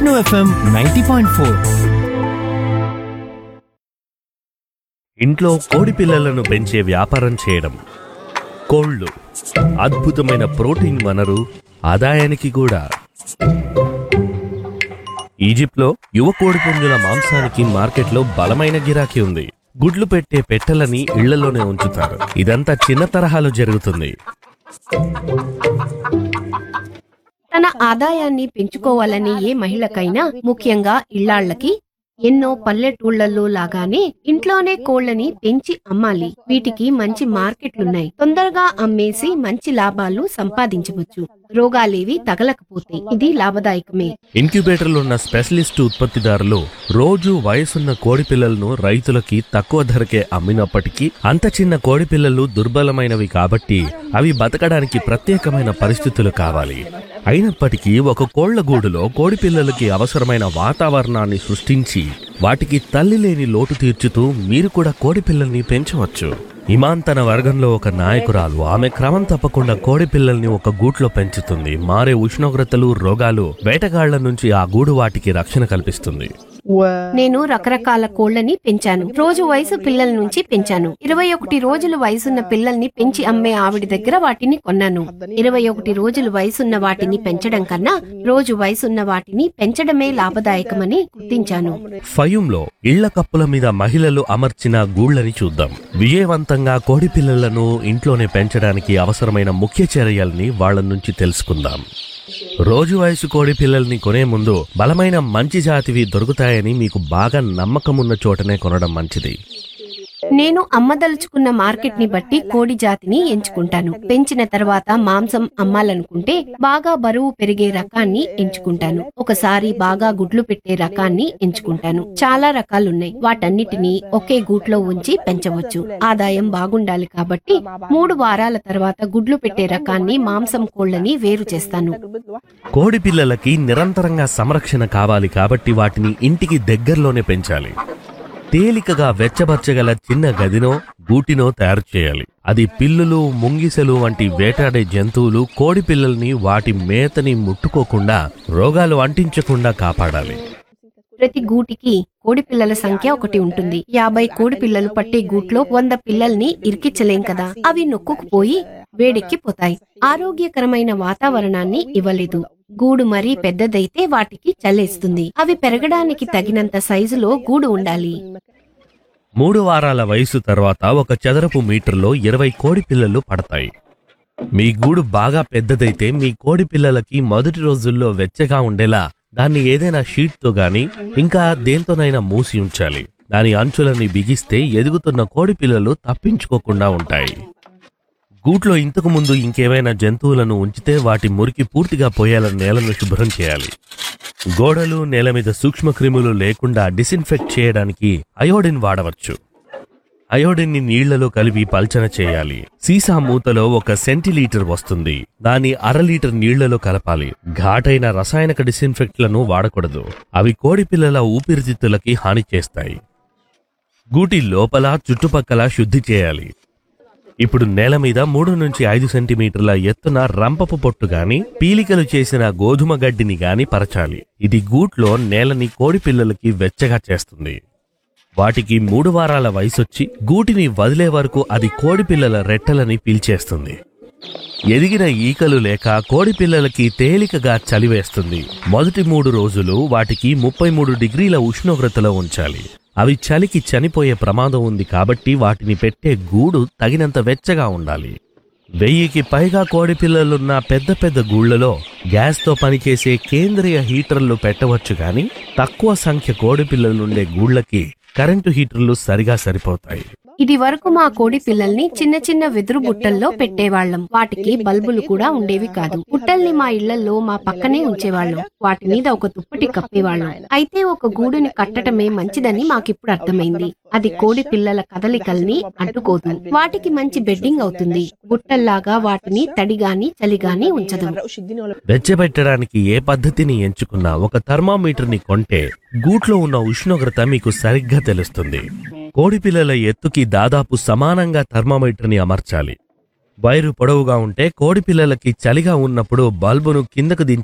Vishnu FM ninety point four ఇంట్లో కోడి పిల్లలను పెంచే వ్యాపారం చేయడం కోళ్ళు అద్భుతమైన ప్రోటీన్ వనరు ఆదాయానికి కూడా ఈజిప్ట్లో యువ కోడి పుంజుల మాంసానికి మార్కెట్లో బలమైన గిరాకీ ఉంది గుడ్లు పెట్టే పెట్టెలని ఇళ్లలోనే ఉంచుతారు ఇదంతా చిన్న తరహాలో జరుగుతుంది తన ఆదాయాన్ని పెంచుకోవాలని ఏ మహిళకైనా ముఖ్యంగా ఇళ్లాళ్లకి ఎన్నో పల్లెటూళ్లలో లాగానే ఇంట్లోనే కోళ్లని పెంచి అమ్మాలి వీటికి మంచి మార్కెట్లున్నాయి తొందరగా అమ్మేసి మంచి లాభాలు సంపాదించవచ్చు రోగాలేవి తగలకపోతే ఇది లాభదాయకమే ఇంక్యుబేటర్లు ఉన్న స్పెషలిస్ట్ ఉత్పత్తిదారులు రోజు వయసున్న కోడి పిల్లలను రైతులకి తక్కువ ధరకే అమ్మినప్పటికీ అంత చిన్న కోడి పిల్లలు దుర్బలమైనవి కాబట్టి అవి బతకడానికి ప్రత్యేకమైన పరిస్థితులు కావాలి అయినప్పటికీ ఒక కోళ్ల గూడులో కోడి పిల్లలకి అవసరమైన వాతావరణాన్ని సృష్టించి వాటికి తల్లి లేని లోటు తీర్చుతూ మీరు కూడా కోడి పిల్లల్ని పెంచవచ్చు ఇమాన్ తన వర్గంలో ఒక నాయకురాలు ఆమె క్రమం తప్పకుండా కోడి పిల్లల్ని ఒక గూట్లో పెంచుతుంది మారే ఉష్ణోగ్రతలు రోగాలు వేటగాళ్ల నుంచి ఆ గూడు వాటికి రక్షణ కల్పిస్తుంది నేను రకరకాల కోళ్లని పెంచాను రోజు వయసు పిల్లల నుంచి పెంచాను ఇరవై ఒకటి రోజులు వయసున్న పిల్లల్ని పెంచి అమ్మే ఆవిడ దగ్గర వాటిని కొన్నాను ఇరవై ఒకటి రోజులు వయసున్న వాటిని పెంచడం కన్నా రోజు వయసున్న వాటిని పెంచడమే లాభదాయకమని గుర్తించాను ఫయూంలో ఇళ్ల కప్పుల మీద మహిళలు అమర్చిన గూళ్ళని చూద్దాం విజయవంతంగా కోడి పిల్లలను ఇంట్లోనే పెంచడానికి అవసరమైన ముఖ్య చర్యల్ని వాళ్ళ నుంచి తెలుసుకుందాం రోజు వయసు కోడి పిల్లల్ని కొనే ముందు బలమైన మంచి జాతివి దొరుకుతాయని మీకు బాగా నమ్మకమున్న చోటనే కొనడం మంచిది నేను అమ్మదలుచుకున్న మార్కెట్ ని బట్టి కోడి జాతిని ఎంచుకుంటాను పెంచిన తర్వాత మాంసం అమ్మాలనుకుంటే బాగా బరువు పెరిగే రకాన్ని ఎంచుకుంటాను ఒకసారి బాగా గుడ్లు పెట్టే రకాన్ని ఎంచుకుంటాను చాలా రకాలున్నాయి వాటన్నిటిని ఒకే గూట్లో ఉంచి పెంచవచ్చు ఆదాయం బాగుండాలి కాబట్టి మూడు వారాల తర్వాత గుడ్లు పెట్టే రకాన్ని మాంసం కోళ్లని వేరు చేస్తాను కోడి పిల్లలకి నిరంతరంగా సంరక్షణ కావాలి కాబట్టి వాటిని ఇంటికి దగ్గరలోనే పెంచాలి తేలికగా వెచ్చబర్చగల చిన్న గదినో గూటినో తయారు చేయాలి అది పిల్లులు ముంగిసలు వంటి వేటాడే జంతువులు కోడి పిల్లల్ని వాటి మేతని ముట్టుకోకుండా రోగాలు అంటించకుండా కాపాడాలి ప్రతి గూటికి కోడి పిల్లల సంఖ్య ఒకటి ఉంటుంది యాభై కోడి పిల్లలు పట్టే గూట్లో వంద పిల్లల్ని ఇరికించలేం కదా అవి నొక్కుకుపోయి వేడెక్కిపోతాయి ఆరోగ్యకరమైన వాతావరణాన్ని ఇవ్వలేదు గూడు మరీ పెద్దదైతే వాటికి చల్లేస్తుంది అవి పెరగడానికి తగినంత సైజులో గూడు ఉండాలి మూడు వారాల వయసు తర్వాత ఒక చదరపు మీటర్లో ఇరవై కోడి పిల్లలు పడతాయి మీ గూడు బాగా పెద్దదైతే మీ కోడి పిల్లలకి మొదటి రోజుల్లో వెచ్చగా ఉండేలా దాన్ని ఏదైనా షీట్తో గాని ఇంకా దేంతోనైనా మూసి ఉంచాలి దాని అంచులని బిగిస్తే ఎదుగుతున్న కోడి పిల్లలు తప్పించుకోకుండా ఉంటాయి గూట్లో ఇంతకు ముందు ఇంకేమైనా జంతువులను ఉంచితే వాటి మురికి పూర్తిగా పోయేలా నేలను శుభ్రం చేయాలి గోడలు నేల మీద సూక్ష్మక్రిములు లేకుండా డిసిన్ఫెక్ట్ చేయడానికి అయోడిన్ వాడవచ్చు అయోడిన్ని నీళ్లలో కలిపి పల్చన చేయాలి సీసా మూతలో ఒక సెంటీలీటర్ వస్తుంది దాన్ని అర లీటర్ నీళ్లలో కలపాలి ఘాటైన రసాయనిక డిసిన్ఫెక్ట్లను వాడకూడదు అవి కోడి పిల్లల ఊపిరితిత్తులకి హాని చేస్తాయి గూటి లోపల చుట్టుపక్కల శుద్ధి చేయాలి ఇప్పుడు నేల మీద మూడు నుంచి ఐదు సెంటీమీటర్ల ఎత్తున రంపపు పొట్టు గాని పీలికలు చేసిన గోధుమ గడ్డిని గాని పరచాలి ఇది గూట్లో నేలని కోడి పిల్లలకి వెచ్చగా చేస్తుంది వాటికి మూడు వారాల వయసొచ్చి గూటిని వదిలే వరకు అది కోడి పిల్లల రెట్టలని పీల్చేస్తుంది ఎదిగిన ఈకలు లేక కోడి పిల్లలకి తేలికగా చలివేస్తుంది మొదటి మూడు రోజులు వాటికి ముప్పై మూడు డిగ్రీల ఉష్ణోగ్రతలో ఉంచాలి అవి చలికి చనిపోయే ప్రమాదం ఉంది కాబట్టి వాటిని పెట్టే గూడు తగినంత వెచ్చగా ఉండాలి వెయ్యికి పైగా కోడి పిల్లలున్న పెద్ద పెద్ద గూళ్ళలో గ్యాస్తో పనిచేసే కేంద్రీయ హీటర్లు పెట్టవచ్చు కానీ తక్కువ సంఖ్య కోడి పిల్లలుండే గూళ్ళకి కరెంటు హీటర్లు సరిగా సరిపోతాయి ఇది వరకు మా కోడి పిల్లల్ని చిన్న చిన్న వెదురు బుట్టల్లో పెట్టేవాళ్ళం వాటికి బల్బులు కూడా ఉండేవి కాదు బుట్టల్ని మా ఇళ్లలో మా పక్కనే ఉంచేవాళ్ళం వాటి మీద ఒక దుప్పటి కప్పేవాళ్ళం అయితే ఒక గూడుని కట్టటమే మంచిదని మాకిప్పుడు అర్థమైంది అది కోడి పిల్లల కదలికల్ని అడ్డుకోదు వాటికి మంచి బెడ్డింగ్ అవుతుంది బుట్టల్లాగా వాటిని తడిగాని చలిగాని ఉంచదు వెచ్చబెట్టడానికి ఏ పద్ధతిని ఎంచుకున్నా ఒక థర్మామీటర్ని కొంటే గూట్లో ఉన్న ఉష్ణోగ్రత మీకు సరిగ్గా తెలుస్తుంది కోడి పిల్లల ఎత్తుకి దాదాపు సమానంగా థర్మామీటర్ని అమర్చాలి వైరు పొడవుగా ఉంటే కోడి పిల్లలకి చలిగా ఉన్నప్పుడు బల్బును కిందకు దించి